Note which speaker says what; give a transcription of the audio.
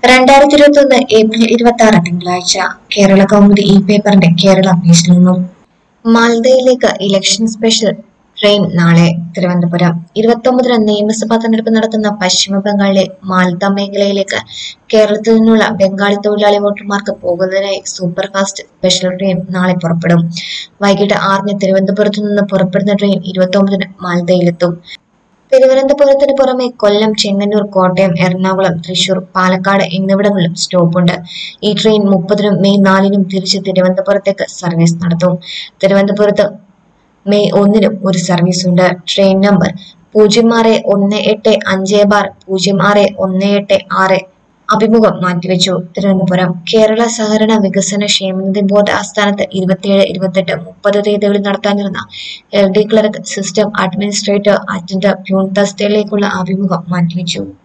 Speaker 1: രണ്ടായിരത്തി ഇരുപത്തി ഒന്ന് ഏപ്രിൽ ഇരുപത്തി ആറ് തിങ്കളാഴ്ച കേരള കൗമുദി ഈ പേപ്പറിന്റെ കേരള പേജിൽ നിന്നും മാൽദയിലേക്ക് ഇലക്ഷൻ സ്പെഷ്യൽ ട്രെയിൻ നാളെ തിരുവനന്തപുരം ഇരുപത്തൊമ്പതിന് നിയമസഭാ തെരഞ്ഞെടുപ്പ് നടക്കുന്ന പശ്ചിമ ബംഗാളിലെ മാൽദ മേഖലയിലേക്ക് കേരളത്തിൽ നിന്നുള്ള ബംഗാളി തൊഴിലാളി വോട്ടർമാർക്ക് പോകുന്നതിനായി സൂപ്പർ ഫാസ്റ്റ് സ്പെഷ്യൽ ട്രെയിൻ നാളെ പുറപ്പെടും വൈകിട്ട് ആറിന് തിരുവനന്തപുരത്ത് നിന്ന് പുറപ്പെടുന്ന ട്രെയിൻ ഇരുപത്തൊമ്പതിന് മാൽദയിലെത്തും തിരുവനന്തപുരത്തിന് പുറമെ കൊല്ലം ചെങ്ങന്നൂർ കോട്ടയം എറണാകുളം തൃശൂർ പാലക്കാട് എന്നിവിടങ്ങളിലും സ്റ്റോപ്പുണ്ട് ഈ ട്രെയിൻ മുപ്പതിനും മെയ് നാലിനും തിരിച്ച് തിരുവനന്തപുരത്തേക്ക് സർവീസ് നടത്തും തിരുവനന്തപുരത്ത് മെയ് ഒന്നിനും ഒരു സർവീസ് ഉണ്ട് ട്രെയിൻ നമ്പർ പൂജ്യം ആറ് ഒന്ന് എട്ട് അഞ്ച് ബാർ പൂജ്യം ആറ് ഒന്ന് എട്ട് ആറ് അഭിമുഖം മാറ്റിവെച്ചു തിരുവനന്തപുരം കേരള സഹകരണ വികസന ക്ഷേമനിധി ബോർഡ് ആസ്ഥാനത്ത് ഇരുപത്തിയേഴ് ഇരുപത്തെട്ട് മുപ്പത് തീയതികളിൽ നടത്താനിരുന്ന L D clerk system administrator attender peon തസ്തികയിലേക്കുള്ള അഭിമുഖം മാറ്റിവെച്ചു